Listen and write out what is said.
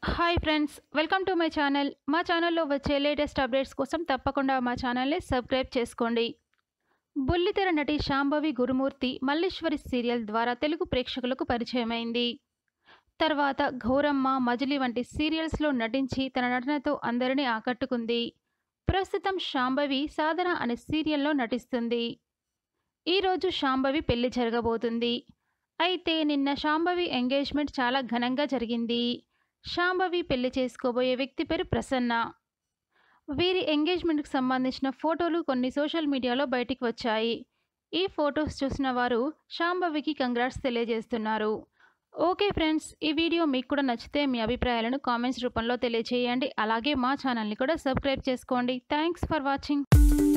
hi friends welcome to my channel మా ఛానల్లో వచ్చే లేటెస్ట్ అప్డేట్స్ కోసం తప్పకుండా మా ఛానల్ని సబ్స్క్రైబ్ చేసుకోండి బుల్లితెర నటి శాంభవి గురుమూర్తి మల్లీశ్వరి సీరియల్ ద్వారా తెలుగు ప్రేక్షకులకు పరిచయమైంది తర్వాత ఘోరమ్మ మజిలీ వంటి సీరియల్స్లో నటించి తన నటనతో అందరినీ ఆకట్టుకుంది ప్రస్తుతం శాంభవి సాధన అనే సీరియల్లో నటిస్తుంది ఈరోజు శాంభవి పెళ్లి జరగబోతుంది అయితే నిన్న శాంభవి ఎంగేజ్మెంట్ చాలా ఘనంగా జరిగింది శాంభవి పెళ్లి చేసుకోబోయే వ్యక్తి పేరు ప్రసన్న వీరి ఎంగేజ్మెంట్కి సంబంధించిన ఫోటోలు కొన్ని సోషల్ మీడియాలో బయటికి వచ్చాయి ఈ ఫొటోస్ చూసిన వారు శాంభవికి కంగ్రాట్స్ తెలియజేస్తున్నారు ఓకే ఫ్రెండ్స్ ఈ వీడియో మీకు కూడా నచ్చితే మీ అభిప్రాయాలను కామెంట్స్ రూపంలో తెలియజేయండి అలాగే మా ఛానల్ని కూడా సబ్స్క్రైబ్ చేసుకోండి థ్యాంక్స్ ఫర్ వాచింగ్